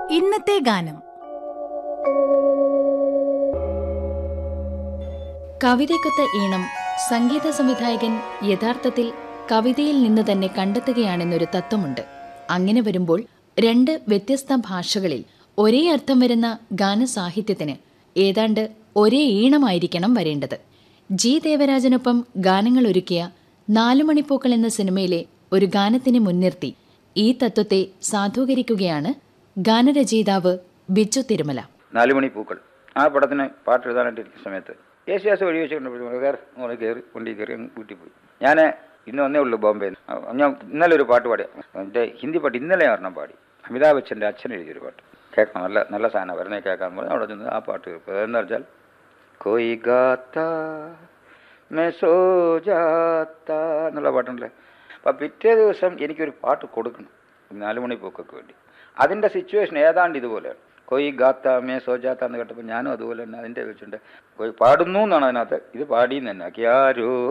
ഇന്നത്തെ ഗാനം കവിതയ്ക്കൊത്ത ഈണം സംഗീത സംവിധായകൻ യഥാർത്ഥത്തിൽ കവിതയിൽ നിന്ന് തന്നെ കണ്ടെത്തുകയാണെന്നൊരു തത്വമുണ്ട് അങ്ങനെ വരുമ്പോൾ രണ്ട് വ്യത്യസ്ത ഭാഷകളിൽ ഒരേ അർത്ഥം വരുന്ന ഗാനസാഹിത്യത്തിന് ഏതാണ്ട് ഒരേ ഈണമായിരിക്കണം വരേണ്ടത് ജി ദേവരാജനൊപ്പം ഗാനങ്ങൾ ഒരുക്കിയ നാലുമണിപ്പൂക്കൾ എന്ന സിനിമയിലെ ഒരു ഗാനത്തിനെ മുൻനിർത്തി ഈ തത്വത്തെ സാധൂകരിക്കുകയാണ് ഗാനരചയിതാവ് ബിജു തിരുമല നാലുമണി പൂക്കൾ ആ പടത്തിന് പാട്ട് എഴുതാനായിട്ടിരിക്കുന്ന സമയത്ത് യേശുദാസ് വഴി വെച്ചിട്ടുണ്ട് കയറി മോളെ കയറി വണ്ടി കയറി അങ്ങ് വീട്ടിൽ പോയി ഞാൻ ഇന്ന് വന്നേ ഉള്ളൂ ബോംബെ ഞാൻ ഇന്നലെ ഒരു പാട്ട് പാടി എൻ്റെ ഹിന്ദി പാട്ട് ഇന്നലെ ഒരെണ്ണം പാടി അമിതാഭ് ബച്ചൻ്റെ അച്ഛൻ എഴുതിയൊരു പാട്ട് കേൾക്കാം നല്ല നല്ല സാധനം വരുന്നേ കേൾക്കാൻ പറഞ്ഞു അവിടെ ചെന്ന് ആ പാട്ട് കേൾക്കും എന്ന് വെച്ചാൽ കൊയ് ഗാത്ത മേ സോ ജാത്ത എന്നുള്ള പാട്ടുണ്ടല്ലേ അപ്പം പിറ്റേ ദിവസം എനിക്കൊരു പാട്ട് കൊടുക്കണം നാലുമണി പൂക്കൊക്കെ വേണ്ടി അതിൻ്റെ സിറ്റുവേഷൻ ഏതാണ്ട് ഇതുപോലെയാണ് കൊയ് ഗാത്ത മേ സോജാത്ത എന്ന് കേട്ടപ്പോൾ ഞാനും അതുപോലെ തന്നെ അതിൻ്റെ വെച്ചിട്ടുണ്ട് കൊയ് പാടുന്നു എന്നാണ് അതിനകത്ത് ഇത് പാടിയെന്ന് തന്നെ ക്യാരോ